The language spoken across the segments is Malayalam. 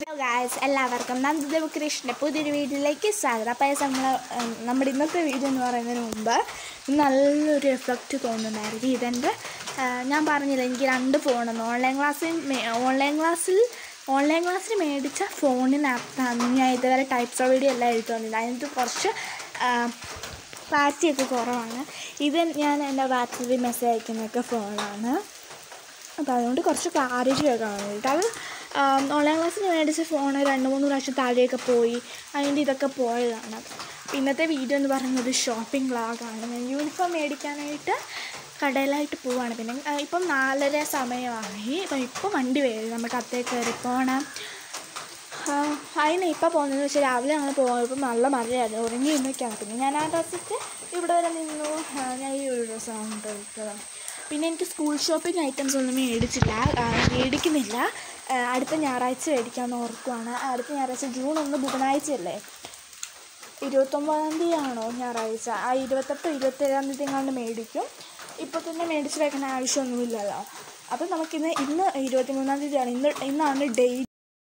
ഹലോ ഗായ്സ് എല്ലാവർക്കും നന്ദദേവ് കൃഷ്ണൻ്റെ പുതിയൊരു വീഡിയോയിലേക്ക് സ്വാഗതം അപ്പോൾ നമ്മൾ നമ്മുടെ ഇന്നത്തെ വീഡിയോ എന്ന് പറയുന്നതിന് മുമ്പ് നല്ലൊരു എഫക്റ്റ് തോന്നുന്നുണ്ടായിരുന്നു ഇതെൻ്റെ ആ, ഞാൻ പറഞ്ഞില്ല എനിക്ക് രണ്ട് ഫോണെന്ന് ഓൺലൈൻ ക്ലാസ്സിൽ ഓൺലൈൻ ക്ലാസ്സിൽ ഓൺലൈൻ ക്ലാസ്സിൽ മേടിച്ച ഫോണിനകത്താണ് ഞാൻ ഇതുവരെ ടൈപ്സ് ഓഫ് വീഡിയോ എല്ലാം എഴുതുന്നില്ല അതിനകത്ത് കുറച്ച് ക്ലാരിറ്റിയൊക്കെ കുറവാണ് ഇത് ഞാൻ എൻ്റെ വാട്സപ്പിൽ മെസ്സേജ് അയക്കുന്നൊക്കെ ഫോണാണ് അപ്പോൾ അതുകൊണ്ട് കുറച്ച് ക്ലാരിറ്റി ഒക്കെ വേണ്ടിയിട്ട് അത് ഓൺലൈൻ ക്ലാസ്സിന് മേടിച്ച ഫോൺ രണ്ട് മൂന്ന് പ്രാവശ്യം താഴെയൊക്കെ പോയി അതിൻ്റെ ഇതൊക്കെ പോയതാണ് അപ്പോൾ ഇന്നത്തെ വീഡിയോ എന്ന് പറയുന്നത് ഷോപ്പിംഗ് വ്ളോഗാണ് ഞാൻ യൂണിഫോം മേടിക്കാനായിട്ട് കടയിലായിട്ട് പോവാണ് പിന്നെ ആ, ഇപ്പം നാലര സമയമായി ഇപ്പം ഇപ്പം വണ്ടി വരും നമുക്ക് അത്തേ കയറി പോകണം ആ, അതിന് ഇപ്പോൾ പോകുന്നതെന്ന് വെച്ചാൽ രാവിലെ ഞങ്ങൾ പോകുമ്പോൾ നല്ല മഴയായിരുന്നു ഉറങ്ങി ഇന്നൊക്കെയാണ് പിന്നെ ഞാൻ ആ ഡ്രസ്സിട്ട് ഇവിടെ വരെ നിന്നു ആ, ഞാൻ ഈ ഒരു ഡ്രസ്സാണ് എടുത്തത് പിന്നെ എനിക്ക് സ്കൂൾ ഷോപ്പിംഗ് ഐറ്റംസ് ഒന്നും മേടിച്ചില്ല ആ, മേടിക്കുന്നില്ല ആ, അടുത്ത ഞായറാഴ്ച മേടിക്കാമെന്ന് ഓർക്കുവാണ് അടുത്ത ഞായറാഴ്ച ജൂൺ ഒന്ന് ബുധനാഴ്ചയല്ലേ ഇരുപത്തൊമ്പതാം തീയതി ആണോ ഞായറാഴ്ച ആ ഇരുപത്തെട്ടോ ഇരുപത്തേഴാം തീയതി എങ്ങാണ്ട് മേടിക്കും ഇപ്പോൾ തന്നെ മേടിച്ച് വെക്കേണ്ട ആവശ്യമൊന്നുമില്ലല്ലോ അപ്പം നമുക്കിന്ന് ഇന്ന് ഇരുപത്തിമൂന്നാം തീയതിയാണ് ഇന്ന് ഇന്നാണ് ഡേറ്റ്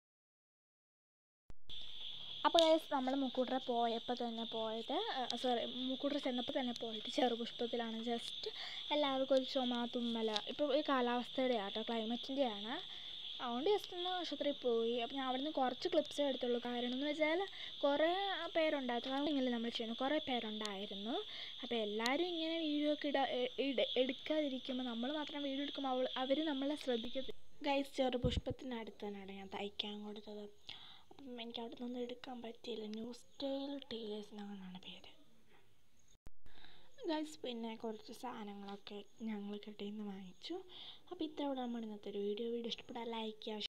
അപ്പോൾ ഗൈസ് നമ്മൾ മുക്കൂട്ടറ പോയപ്പോൾ തന്നെ പോയത് സോറി മുക്കൂട്ടറ ചെന്നപ്പോൾ തന്നെ പോയിട്ട് ചെറുപുഷ്പത്തിലാണ് ജസ്റ്റ് എല്ലാവർക്കും ഒരു ചുമ തുമ്മല ഇപ്പോൾ ഈ കാലാവസ്ഥയുടെ ആട്ടോ ക്ലൈമറ്റിൻ്റെയാണ് അതുകൊണ്ട് ജസ്റ്റ് ഒന്ന് ആശുപത്രിയിൽ പോയി അപ്പോൾ ഞാൻ അവിടുന്ന് കുറച്ച് ക്ലിപ്സേ എടുത്തുള്ളൂ കാരണം എന്ന് വെച്ചാൽ കുറേ പേരുണ്ടായിരുന്നു ഇങ്ങനെ നമ്മൾ ചെയ്യുന്നു കുറേ പേരുണ്ടായിരുന്നു അപ്പോൾ എല്ലാവരും ഇങ്ങനെ വീഡിയോ ഒക്കെ ഇട ഇട എടുക്കാതിരിക്കുമ്പോൾ നമ്മൾ മാത്രം വീഡിയോ എടുക്കുമ്പോൾ അവൾ അവർ നമ്മളെ ശ്രദ്ധിക്കത്തില്ല ഗൈസ് ചെറുപുഷ്പത്തിനടുത്ത് തന്നെയാണ് ഞാൻ തയ്ക്കാൻ കൊടുത്തത് അപ്പം എനിക്ക് അവിടെ നിന്ന് എടുക്കാൻ പറ്റിയില്ല ന്യൂ സ്റ്റൈൽ ടീലേഴ്സ് എന്നാണ് പേര് ഗൈസ് പിന്നെ കുറച്ച് സാധനങ്ങളൊക്കെ ഞങ്ങൾ കടയിൽ നിന്ന് വാങ്ങിച്ചു അപ്പോൾ ഇത്രയോടെ നമ്മുടെ ഇന്നത്തെ ഒരു വീഡിയോ വീഡിയോ ഇഷ്ടപ്പെട്ടാൽ ലൈക്ക് ചെയ്യുക